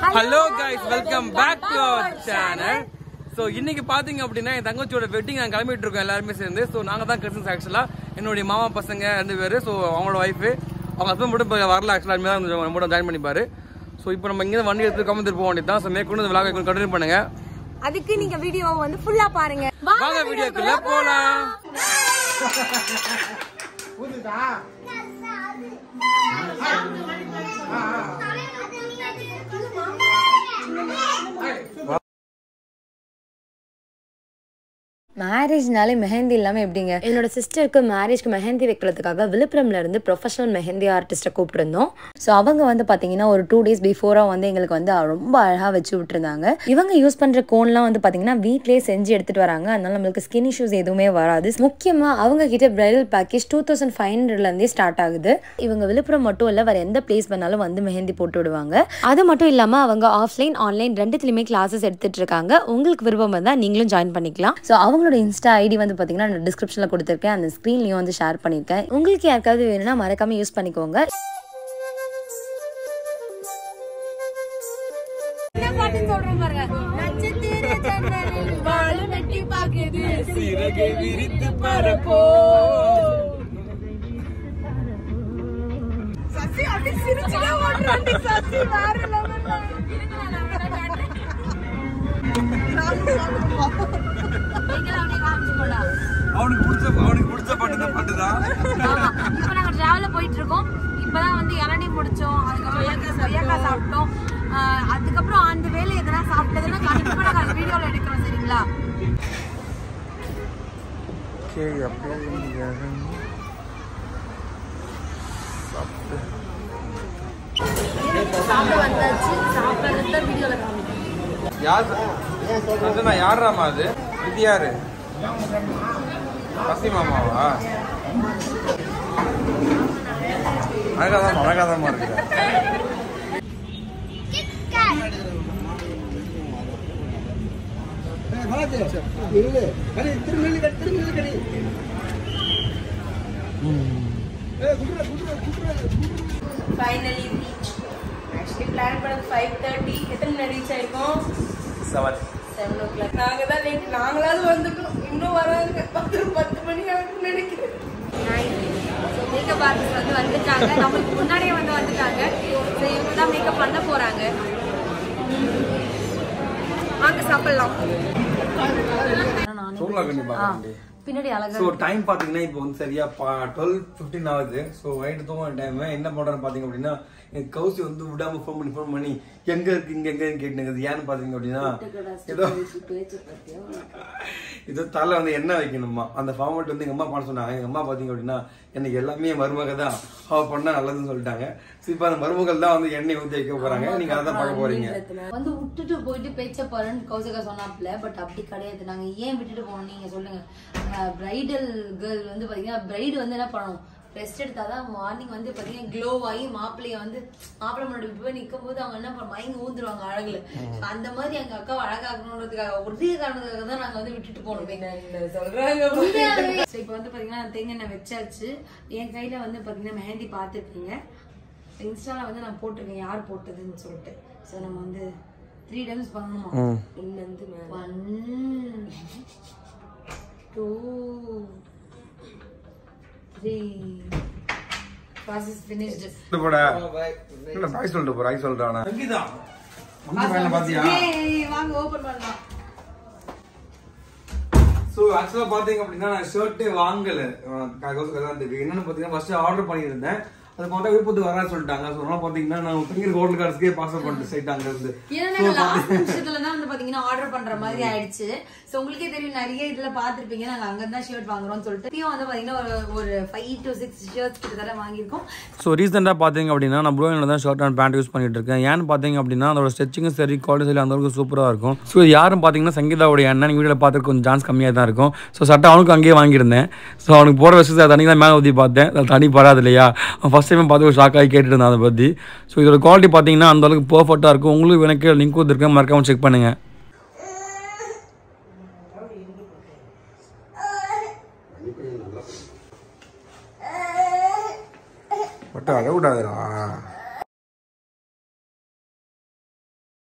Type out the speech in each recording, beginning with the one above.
hello guys welcome back to our channel so இன்னைக்கு பாத்தீங்க அப்படின்னா என் தங்கச்சியோட வெட்டிங் நாங்கள் கிளம்பிட்டு இருக்கோம் எல்லாருமே சேர்ந்து ஸோ நாங்கள் தான் கசின்ஸ் ஆக்சுவலாக என்னுடைய மாமா பசங்க ரெண்டு பேர் ஸோ அவங்களோட ஒய்ஃபு அவங்க ஹஸ்பண்ட் மட்டும் இப்போ வரல ஆக்சுவலாக தான் கொஞ்சம் நம்ம ஜாயின் பண்ணிப்பாரு ஸோ இப்போ நம்ம இங்கே வண்டி எடுத்து கமந்துட்டு போக வேண்டியது தான் ஸோ மேற்கொண்டு இந்த விளாக கண்டினியூ பண்ணுங்க அதுக்கு நீங்க வீடியோ வந்து ஃபுல்லா பாருங்க வாங்க வீடியோக்குள்ள போலாம் மேரேஜ்னாலே மெஹந்தி இல்லாமல் எப்படிங்க என்னோட சிஸ்டருக்கு மேரேஜ்க்கு மெஹந்தி வைக்கிறதுக்காக விழுப்புரம்ல இருந்து ப்ரொஃபஷனல் மெஹந்தி ஆர்டிஸ்ட்டை கூப்பிட்டுருந்தோம் ஸோ அவங்க வந்து பார்த்தீங்கன்னா ஒரு டூ டேஸ் பிஃபோராக வந்து எங்களுக்கு வந்து ரொம்ப அழகாக வச்சு விட்டுருந்தாங்க இவங்க யூஸ் பண்ணுற கோன்லாம் வந்து பார்த்தீங்கன்னா வீட்லேயே செஞ்சு எடுத்துகிட்டு வராங்க அதனால நம்மளுக்கு ஸ்கின் இஷ்யூஸ் எதுவுமே வராது முக்கியமாக அவங்க கிட்ட bridal package two thousand five ஹண்ட்ரட்லேருந்தே ஸ்டார்ட் ஆகுது இவங்க விழுப்புரம் மட்டும் இல்லை வேறு எந்த பிளேஸ் பண்ணாலும் வந்து மெஹந்தி போட்டு விடுவாங்க அது மட்டும் இல்லாமல் அவங்க ஆஃப்லைன் ஆன்லைன் ரெண்டுத்துலையுமே கிளாஸஸ் எடுத்துட்டு இருக்காங்க உங்களுக்கு விருப்பம் இருந்தால் நீங்களும் ஜாயின் பண்ணிக்கலாம் ஸோ அவங்களோட இன்ஸ்டா ஐடி வந்து பார்த்தீங்கன்னா நான் டிஸ்கிரிப்ஷனில் கொடுத்துருக்கேன் அந்த ஸ்க்ரீன்லையும் வந்து ஷேர் பண்ணியிருக்கேன் உங்களுக்கு யாருக்காவது வேணும்னா மறக்காம யூஸ் பண்ணிக்கோங்க என்ன பாட்டுன்னு சொல்றோம் பாருங்க நட்சத்திர ஜன்னலில் வாழ வெட்டி பாக்குது சிறகை விரித்து பரப்போ சசி அப்படி சிரிச்சுட்டே ஓடுறாண்டி சசி வேற லெவல்ல அவனுக்கு பிடிச்ச அவனுக்கு பிடிச்ச பாட்டு தான் பாட்டு தான் இப்போ நாங்கள் ட்ராவலில் போயிட்டு இருக்கோம் இப்போதான் வந்து இளநீ முடிச்சோம் அதுக்கப்புறம் கொய்யாக்காய் சாப்பிட்டோம் ஆஹ் அதுக்கப்புறம் அந்த வேலை எதனா சாப்பிட்டதுன்னா கண்டிப்பாக நாங்கள் வீடியோவில் எடுக்கிறோம் சரிங்களா சரி அப்படியே சாப்பிட வந்தாச்சு சாப்பிட்றது தான் வீடியோவில் காமிக்கிறோம் யார் சந்தனா யாராமா அது இது யாரு பசி மாமாவா அழகாதான் அழகாதாமா இருக்கு ஃபைனலி ரீச் ஆக்சுவலி பிளான் பண்ணது ஃபைவ் தேர்ட்டி எத்தனை மணி ரீச் ஆயிருக்கோம் செவன் செவன் ஓ கிளாக் நாங்க தான் லேட் நாங்களாவது வந்துட்டோம் இன்னும் வராங்க பத்து பத்து மணி ஆகும்னு நினைக்கிறேன் மேக்கப் ஆர்டிஸ்ட் வந்து வந்துட்டாங்க நம்மளுக்கு முன்னாடியே வந்து வந்துட்டாங்க ஸோ இவங்க தான் மேக்கப் பண்ண போறாங்க வாங்க சாப்பிடலாம் சொல்லலாம் கண்டிப்பா பின்னாடி அழகா ஸோ டைம் பார்த்தீங்கன்னா இப்போ வந்து சரியா டுவெல் ஃபிஃப்டின் ஆகுது ஸோ நைட்டு தூங்க டைம் என்ன பண்ணுறேன்னு பார்த்தீங்க அப்படின்னா என் கவுசி வந்து விடாம ஃபோன் பண்ணி ஃபோன் பண்ணி எங்க இருக்கு இங்க எங்கன்னு கேட்டுனுக்குது ஏன்னு பார்த்தீங்க அப்படின்னா ஏதோ ஏதோ தலை வந்து என்ன வைக்கணுமா அந்த ஃபார்மேட் வந்து எங்க அம்மா பண்ண சொன்னாங்க எங்க அம்மா பார்த்தீங்க அப்படின்னா எனக்கு எல்லாமே என் மருமக தான் அவ பண்ணா நல்லதுன்னு சொல்லிட்டாங்க ஸோ இப்போ அந்த மருமகள் தான் வந்து எண்ணெய் ஊற்றி வைக்க போறாங்க நீங்க அதை தான் பார்க்க போறீங்க வந்து விட்டுட்டு போயிட்டு பேச்ச பாருன்னு கௌசிகா சொன்னாப்ல பட் அப்படி கிடையாது நாங்க ஏன் விட்டுட்டு போனோம் நீங்க சொல்லுங்க பிரைடல் கேர்ள் வந்து பாத்தீங்கன்னா பிரைடு வந்து என்ன பண்ணணும் ரெஸ்ட் எடுத்தாதான் மார்னிங் வந்து பாத்தீங்கன்னா க்ளோ ஆகி மாப்பிள்ளைய வந்து மாப்பிள்ளை முன்னாடி போய் நிக்கும் போது அவங்க என்ன பண்ண மயங்கி ஊந்துருவாங்க அழகுல அந்த மாதிரி எங்க அக்காவை அழகாக்கணுன்றதுக்காக ஒரே காரணத்துக்காக தான் நாங்க வந்து விட்டுட்டு போனோம் சொல்றாங்க இப்ப வந்து பாத்தீங்கன்னா தேங்காய் எண்ணெய் வச்சாச்சு என் கையில வந்து பாத்தீங்கன்னா மெஹந்தி பார்த்துருக்கீங்க இன்ஸ்டால வந்து நான் போட்டிருக்கேன் யார் போட்டதுன்னு சொல்லிட்டு ஸோ நம்ம வந்து த்ரீ டைம்ஸ் பண்ணணுமா இன்னிலேருந்து one two three process finished சொல்லிட்டு போடா இல்ல பாய் சொல்லிட்டு போறா சொல்றானா சங்கீதா வந்து வேலை பாத்தியா வாங்க ஓபன் பண்ணலாம் சோ ஆக்சுவலா பாத்தீங்க அப்படின்னா நான் ஷர்ட் வாங்கல கல்யாணத்துக்கு என்னன்னு பாத்தீங்கன்னா ஃபர்ஸ்ட் ஆர்டர் பண்ணியிருந்தேன் அது பார்த்தா விழுப்புரத்துக்கு வரா சொல்லிட்டாங்க ஸோ அதனால பாத்தீங்கன்னா நான் பிங்கர் ஹோட்டல் கார்ஸ்க்கே பார்சல் பண்ணிட்டு சைட் அங்க இருந்து ஏன்னா லாஸ்ட் நிமிஷத்துல தான் வந்து பாத்தீங்கன்னா ஆர்டர் பண்ற மாதிரி ஆயிடுச்சு சோ உங்களுக்கே தெரியும் நிறைய இதுல பாத்திருப்பீங்க நாங்க அங்க தான் ஷர்ட் வாங்குறோம்னு சொல்லிட்டு இப்பயும் வந்து பாத்தீங்கன்னா ஒரு ஒரு ஃபைவ் டு சிக்ஸ் ஷர்ட்ஸ் கிட்டத்தட்ட வாங்கியிருக்கோம் ஸோ ரீசெண்டாக பார்த்தீங்க அப்படின்னா நான் ப்ளூவில் தான் ஷர்ட் அண்ட் பேண்ட் யூஸ் பண்ணிட்டு இருக்கேன் ஏன்னு பார்த்தீங்க அப்படின்னா அதோட ஸ்டிச்சிங்கும் சரி குவாலிட்டி சரி அந்த அளவுக்கு சூப்பராக இருக்கும் ஸோ யாரும் பார்த்தீங்கன்னா சங்கீதாவுடைய அண்ணன் நீங்கள் வீடியோவில் பார்த்து கொஞ்சம் சான்ஸ் கம்மியாக தான் இருக்கும் ஸோ சட்டை அவனுக்கு அங்கேயே வாங்கியிருந்தேன் ஸோ அவனுக்கு போகிற விஷயத்தை தண்ணி தான் மேலே ஊற்றி பார்த்தேன் அது தண்ணி படாது இல்லையா ஃபஸ்ட் டைம் பார்த்து ஒரு ஷாக் ஆகி கேட்டுட்டு இருந்தேன் அதை பற்றி ஸோ இதோட குவாலிட்டி பார்த்தீங்கன்னா அந்த அளவுக்கு பர்ஃபெக்டாக இருக்கும் உங்களுக்கு எனக்கு லிங்க் கொடுத்துருக்கேன் மறக்காம செக் பண்ணுங்கள் மட்டும் அழ விடாதுடா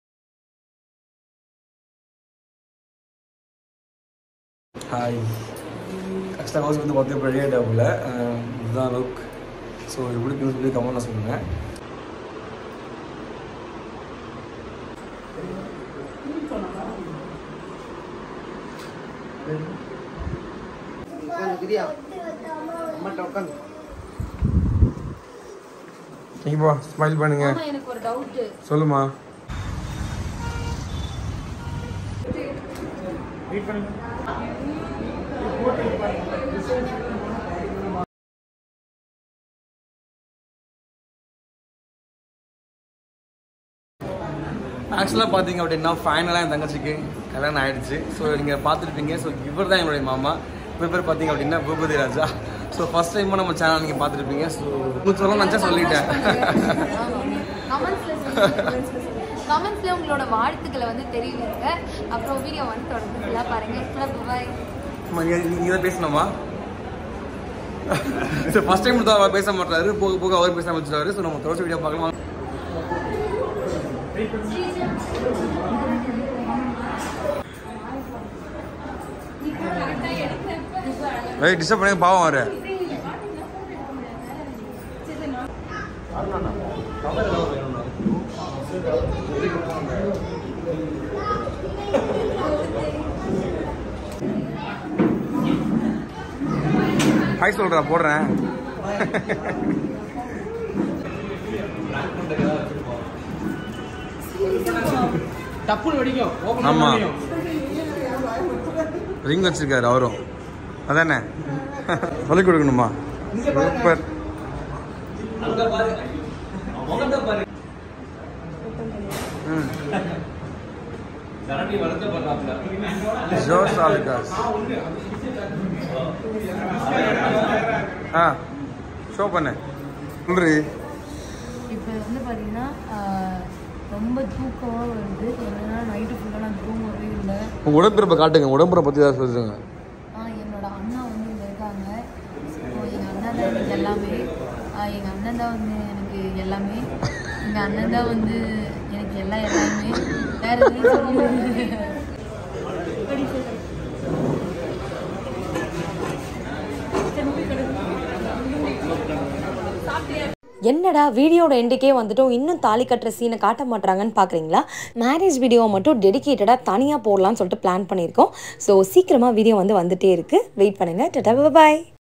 ஹாய் ஆக்சுவலாக ஹவுஸ் வந்து பார்த்து இப்போ ரெடி ஆகிட்டாப்புல இதுதான் லுக் ஸோ எப்படி இருக்குன்னு சொல்லி கமெண்ட்டில் சொல்லுங்கள் இப்போ ஸ்மைல் பண்ணுங்க எனக்கு ஒரு டவுட்டு சொல்லுமா ஆக்சுவலாக பார்த்தீங்க அப்படின்னா ஃபைனலாக என் தங்கச்சிக்கு கல்யாணம் ஆயிடுச்சு ஸோ நீங்கள் பார்த்துருப்பீங்க ஸோ இவர் தான் என்னுடைய மாமா இவர் பேர் பார்த்தீங்க அப்படின்னா பூபதி ராஜா ஸோ ஃபர்ஸ்ட் டைமாக நம்ம சேனல் நீங்கள் பார்த்துருப்பீங்க ஸோ உங்களுக்கு சொல்ல நினச்சா சொல்லிட்டேன் கமெண்ட்ஸ்ல கமெண்ட்ஸ்ல உங்களோட வாழ்த்துக்களை வந்து தெரிவிங்க அப்புறம் வீடியோ வந்து தொடர்ந்து ஃபுல்லாக பாருங்க பாய் அம்மா, நீ நீ இதை பேசணுமா சரி ஃபர்ஸ்ட் டைம் தான் அவர் பேச மாட்டாரு போக போக அவர் பேச ஆரம்பிச்சிட்டாரு ஸோ நம்ம தொடர்ச்சி வீடியோ பார்க்கலாம் ஏய் டிஸ்டர்ப் பண்ணி பாவம் அவரு ஹாய் சொல்றா போடுறேன் டப்புன்னு வெடிக்கும் ஓப்பன் ஆமா ரிங் வச்சிருக்காரு அவரும் அதானே சொல்லி கொடுக்கணுமா சூப்பர் ம் ஜோஸ் ஆலுகாஸ் ஆ ஷோ பண்ணு சொல்றி இப்போ வந்து பார்த்தீங்கன்னா ஆஹ், ரொம்ப தூக்கமாக வருது என்னன்னா நைட்டு ஃபுல்லாக நான் தூங்கவே இல்லை உங்க உடம்பிறப்பை காட்டுங்க உடம்புற பத்தி ஏதாவது சொல்லுங்க ஆ என்னோட அண்ணா வந்து இங்கே இருக்காங்க ஸோ எங்கள் அண்ணன் தான் எனக்கு எல்லாமே எங்கள் அண்ணன் தான் வந்து எனக்கு எல்லாமே எங்கள் அண்ணன் தான் வந்து எனக்கு எல்லா எல்லாமே வேற எதுவும் சொல்லி என்னடா வீடியோட எண்டுக்கே வந்துட்டோம் இன்னும் தாலி கட்டுற சீனை காட்ட மாட்றாங்கன்னு பார்க்குறீங்களா மேரேஜ் வீடியோவை மட்டும் டெடிகேட்டடாக தனியாக போடலாம்னு சொல்லிட்டு பிளான் பண்ணியிருக்கோம் ஸோ சீக்கிரமாக வீடியோ வந்து வந்துட்டே இருக்குது வெயிட் பண்ணுங்கள் டட்டா பாய்